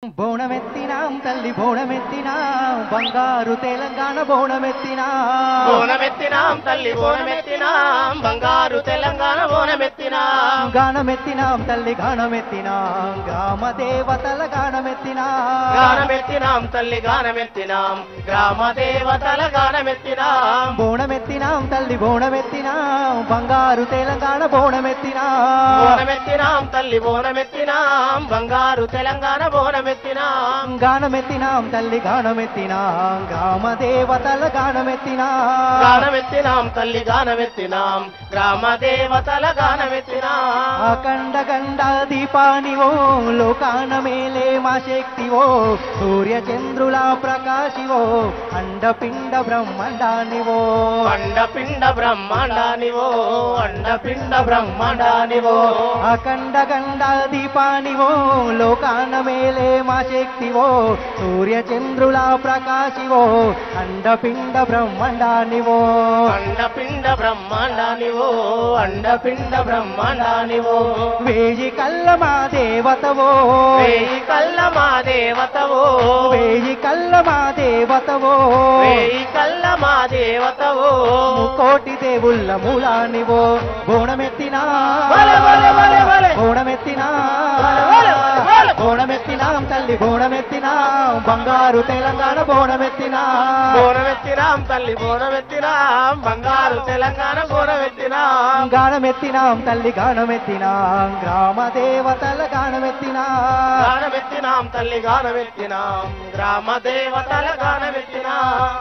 బోణమెత్తినాం తల్లి బోణమెత్తినాం బంగారు తెలంగాణ బోణమెత్తినాం బోనమెత్తినాం తల్లి బోనమెత్తినాం బంగారు తెలంగాణ బోనమెత్తినాం గానమెత్తినాం తల్లి గానమెత్తినాం గ్రామ దేవతల గానమెత్తినాం గానమెత్తినాం తల్లి గానమెత్తినాం గ్రామ దేవతల గానమెత్తినాం బోణమెత్తినాం తల్లి బోణమెత్తినాం బంగారు తెలంగాణ బోణమెత్తినాం బోనమెత్తినాం తల్లి బోనమెత్తినాం బంగారు తెలంగాణ బోనమెత్తినాం గానమెత్తినాం తల్లి గానమెత్తినాం గ్రామ దేవతల గానమెత్తినాం గానమెత్తినాం తల్లి గానమెత్తినాం గ్రామ దేవతల గానమెత్తినాం అఖండ గండ దీపానివో లోకాన మేలే మా శక్తివో సూర్య చంద్రుల ప్రకాశివో అండపిండ బ్రహ్మండానివో అండపిండ బ్రహ్మాండానివో అండపిండ బ్రహ్మాండానివో అఖండ గండ దీపానివో లోకాన మేలే మా శక్తివో సూర్య చంద్రుల ప్రకాశివో అండపిండ బ్రహ్మండానివో అండపిండ బ్రహ్మాండానివో అండపిండ బ్రహ్మాండానివో వేయి కల్ల మా దేవతవో వేయి కళ్ళ మా దేవతవో వేయి కల్ల మా దేవతవో వేయి కళ్ళ మా దేవతవో కోటి దేవుళ్ళ మూలానివో బోణమెత్తినా వలె, వలె, వలె, వలె. బోణమెత్తినా వలె, వలె, వలె, వలె. బోణమెత్తినాం తల్లి బోణమెత్తినాం బంగారు తెలంగాణ బోణమెత్తినా బోనమెత్తినాం తల్లి బోనమెత్తినాం బంగారు తెలంగాణ బోనమెత్తినాం గానమెత్తినాం తల్లి గానమెత్తినాం గ్రామ దేవతల గానమెత్తినా గానమెత్తినాం తల్లి గానమెత్తినాం గ్రామ దేవతల గానమెత్తినాం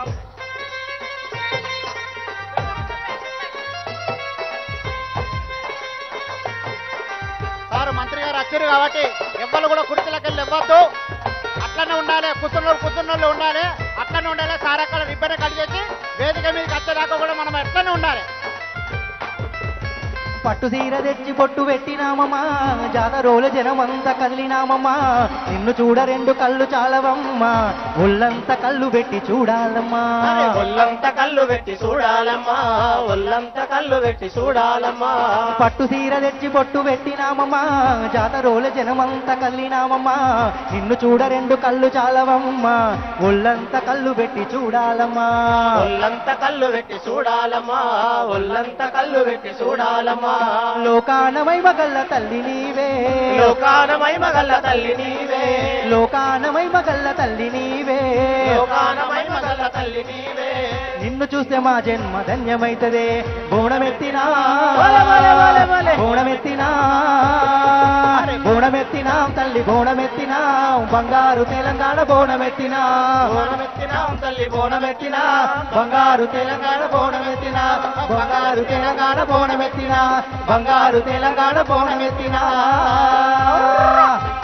సార్ మంత్రి గారు వచ్చారు కాబట్టి ఎవ్వరు కూడా కుర్చీలకు వెళ్ళి ఇవ్వద్దు అట్లనే ఉండాలి కూర్చున్నోళ్ళు కూర్చున్నోళ్ళు ఉండాలి అట్లనే ఉండాలి సార్ అక్కడ రిబ్బన్ కడిగేసి వేదిక మీదకి వచ్చేదాకా కూడా మనం ఎట్లనే ఉండాలి పట్టు సీర తెచ్చి పొట్టు పెట్టినామమ్మా జాతరోల జనమంతా కదిలినామమ్మా నిన్ను చూడ రెండు కళ్ళు చాలవమ్మా ఒళ్ళంతా కళ్ళు పెట్టి చూడాలమ్మా ఒళ్ళంత కళ్ళు పెట్టి చూడాలమ్మా ఒళ్ళంత కళ్ళు పెట్టి చూడాలమ్మా పట్టు సీర తెచ్చి పొట్టు పెట్టినామమ్మా జాతరోల జనమంతా కదిలినామమ్మా నిన్ను చూడ రెండు కళ్ళు చాలవమ్మా ఒళ్ళంతా కళ్ళు పెట్టి చూడాలమ్మా ఒళ్ళంత కళ్ళు పెట్టి చూడాలమ్మా ఒళ్ళంత కళ్ళు పెట్టి చూడాలమ్మా లోకానమై మగల్ల తల్లి నీవే లోకానమై మగల్ల తల్లి నీవే లోకానమై మగల్ల తల్లి నీవే లోకానమై మగల్ల తల్లి నీవే నిన్ను చూస్తే మా జన్మ ధన్యమైతదే బోణమెత్తినా వలె, వలె, వలె, వలె. బోణమెత్తినా బోణమెత్తినాం తల్లి బోణమెత్తినాం బంగారు తెలంగాణ బోణమెత్తినా బోనమెత్తినాం తల్లి బోణమెత్తినా బంగారు తెలంగాణ బోణమెత్తినా బంగారు తెలంగాణ బోణమెత్తినా బంగారు తెలంగాణ బోణమెత్తినా